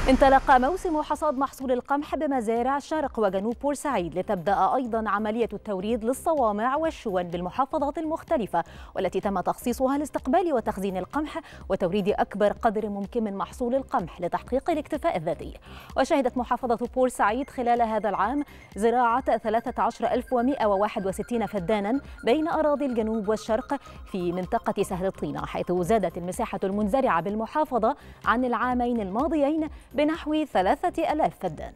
انطلق موسم حصاد محصول القمح بمزارع شرق وجنوب بورسعيد لتبدأ أيضا عملية التوريد للصوامع والشون بالمحافظات المختلفة والتي تم تخصيصها لاستقبال وتخزين القمح وتوريد أكبر قدر ممكن من محصول القمح لتحقيق الاكتفاء الذاتي وشهدت محافظة بورسعيد خلال هذا العام زراعة 13161 فدانا بين أراضي الجنوب والشرق في منطقة سهل الطينة حيث زادت المساحة المنزرعة بالمحافظة عن العامين الماضيين بنحو ثلاثة ألاف فدان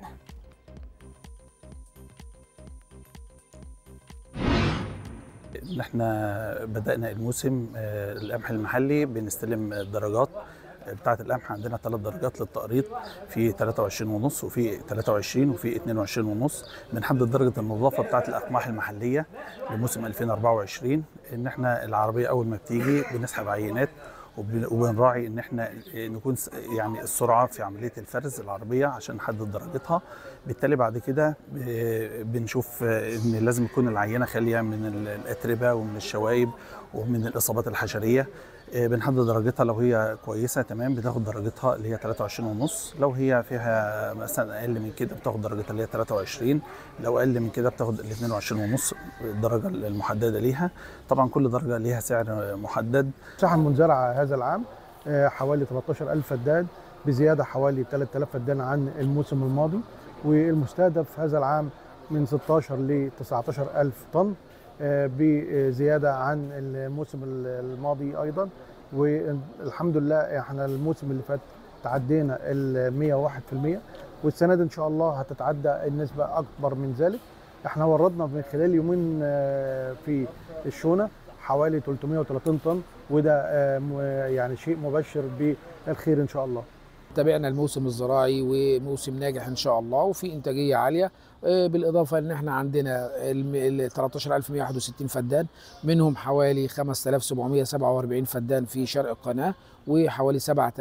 احنا بدأنا الموسم آه، القمح المحلي بنستلم الدرجات بتاعة القمح عندنا ثلاث درجات للتقريط في 23 ونص وفي 23 وفي 22 ونص بنحدد درجة النظافة بتاعة الأقماح المحلية لموسم 2024 إن احنا العربية أول ما بتيجي بنسحب عينات وبن- وبنراعي ان احنا نكون س- يعني السرعه في عمليه الفرز العربيه عشان نحدد درجتها بالتالي بعد كده ب- بنشوف ان لازم يكون العينه خاليه من ال- الاتربه ومن الشوائب ومن الاصابات الحشريه آه، بنحدد درجتها لو هي كويسه تمام بتاخد درجتها اللي هي 23 ونص لو هي فيها مثلا اقل من كده بتاخد درجتها اللي هي 23 لو اقل من كده بتاخد ال 22 ونص الدرجه المحدده ليها طبعا كل درجه ليها سعر محدد المساحة المنزرعة هذا العام آه، حوالي 13000 فدان بزيادة حوالي 3000 فدان عن الموسم الماضي والمستهدف هذا العام من 16 ل 19000 طن آه، بزيادة عن الموسم الماضي أيضا والحمد لله احنا الموسم اللي فات تعدينا ال 101% والسنة دي إن شاء الله هتتعدى النسبة أكبر من ذلك احنا وردنا من خلال يومين آه، في الشونة حوالي 330 طن وده آه، م- يعني شيء مبشر بالخير ان شاء الله تابعنا الموسم الزراعي وموسم ناجح ان شاء الله وفي انتاجيه عاليه آه، بالاضافه ان احنا عندنا الم- ال 13161 فدان منهم حوالي 5747 فدان في شرق القناه وحوالي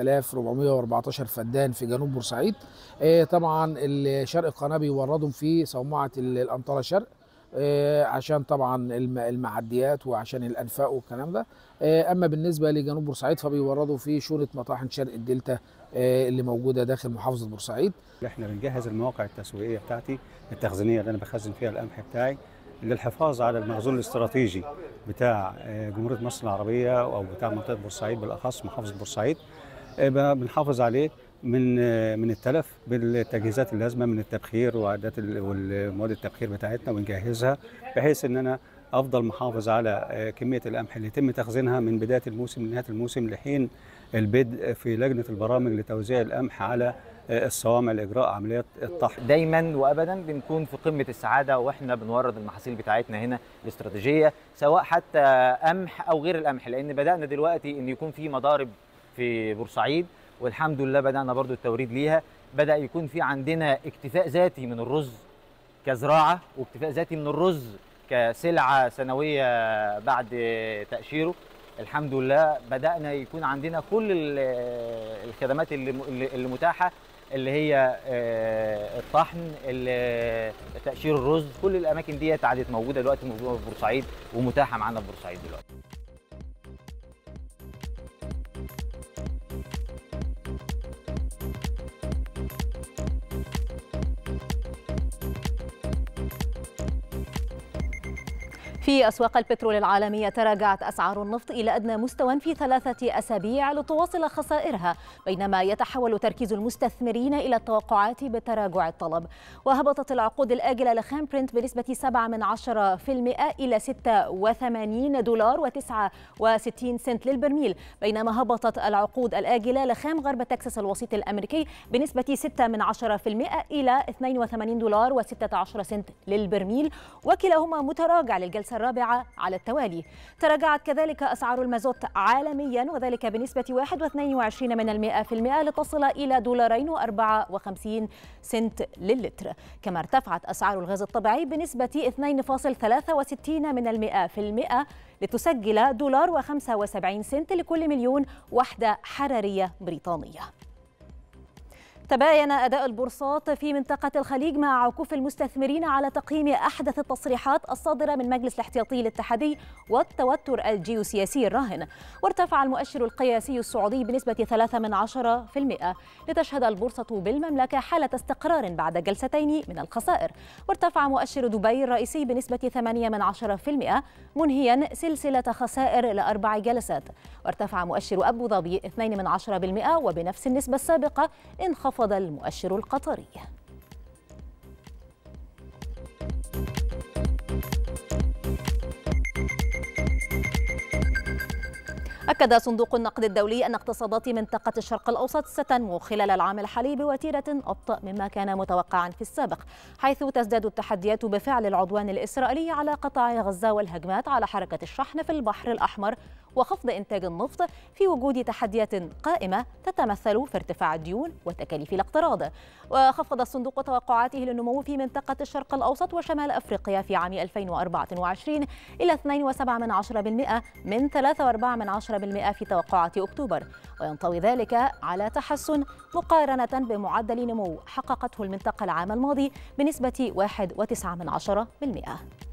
7414 فدان في جنوب بورسعيد آه، طبعا ال- شرق القناه بيوردهم في صومعه ال- الانطره شرق آه، عشان طبعا الم- المعديات وعشان الانفاق والكلام ده آه، اما بالنسبه لجنوب بورسعيد فبيوردوا في شونه مطاحن شرق الدلتا آه، اللي موجوده داخل محافظه بورسعيد احنا بنجهز المواقع التسويقيه بتاعتي التخزينيه اللي انا بخزن فيها القمح بتاعي للحفاظ على المخزون الاستراتيجي بتاع آه، جمهوريه مصر العربيه او بتاع منطقه بورسعيد بالاخص محافظه بورسعيد آه، ب- بنحافظ عليه من آه، من التلف بالتجهيزات اللازمه من التبخير وعدات ال- والمواد التبخير بتاعتنا ونجهزها بحيث ان انا افضل محافظ على آه، كميه القمح اللي يتم تخزينها من بدايه الموسم لنهايه الموسم لحين البدء في لجنه البرامج لتوزيع القمح على آه، الصوامع لاجراء عمليات الطحن دايما وابدا بنكون في قمه السعاده واحنا بنورد المحاصيل بتاعتنا هنا الاستراتيجيه سواء حتى قمح او غير القمح لان بدانا دلوقتي ان يكون في مضارب في بورسعيد والحمد لله بدانا برضو التوريد ليها بدا يكون في عندنا اكتفاء ذاتي من الرز كزراعه واكتفاء ذاتي من الرز كسلعه سنويه بعد تاشيره الحمد لله بدانا يكون عندنا كل ال- الخدمات اللي اللي- اللي متاحه اللي هي آه، الطحن ال- تقشير الرز كل الاماكن دي عادت موجوده دلوقتي موجوده في بورسعيد ومتاحه معانا في بورسعيد دلوقتي في أسواق البترول العالمية تراجعت أسعار النفط إلى أدنى مستوى في ثلاثة أسابيع لتواصل خسائرها بينما يتحول تركيز المستثمرين إلى التوقعات بتراجع الطلب وهبطت العقود الآجلة لخام برنت بنسبة 7 من 10% إلى 86 دولار و69 سنت للبرميل بينما هبطت العقود الآجلة لخام غرب تكساس الوسيط الأمريكي بنسبة 6 من 10% إلى 82 دولار و16 سنت للبرميل وكلاهما متراجع للجلسة الرابعة على التوالي تراجعت كذلك أسعار المازوت عالميا وذلك بنسبة 1.22 من المئة في المئة لتصل إلى دولارين و54 سنت للتر كما ارتفعت أسعار الغاز الطبيعي بنسبة 2.63 من المئة في المئة لتسجل دولار و75 سنت لكل مليون وحدة حرارية بريطانية تباين أداء البورصات في منطقة الخليج مع عكوف المستثمرين على تقييم أحدث التصريحات الصادرة من مجلس الاحتياطي الاتحادي والتوتر الجيوسياسي الراهن وارتفع المؤشر القياسي السعودي بنسبة 3 من عشرة في المئة لتشهد البورصة بالمملكة حالة استقرار بعد جلستين من الخسائر وارتفع مؤشر دبي الرئيسي بنسبة 8 من عشرة في المئة منهيا سلسلة خسائر لأربع جلسات وارتفع مؤشر أبو ظبي 2 من عشرة بالمئة وبنفس النسبة السابقة انخفض انخفض المؤشر القطري أكد صندوق النقد الدولي أن اقتصادات منطقة الشرق الأوسط ستنمو خلال العام الحالي بوتيرة أبطأ مما كان متوقعا في السابق حيث تزداد التحديات بفعل العدوان الإسرائيلي على قطاع غزة والهجمات على حركة الشحن في البحر الأحمر وخفض إنتاج النفط في وجود تحديات قائمة تتمثل في ارتفاع الديون وتكاليف الاقتراض وخفض الصندوق توقعاته للنمو في منطقة الشرق الأوسط وشمال أفريقيا في عام 2024 إلى 2.7% من 3.4% في توقعات أكتوبر وينطوي ذلك على تحسن مقارنة بمعدل نمو حققته المنطقة العام الماضي بنسبة 1.9%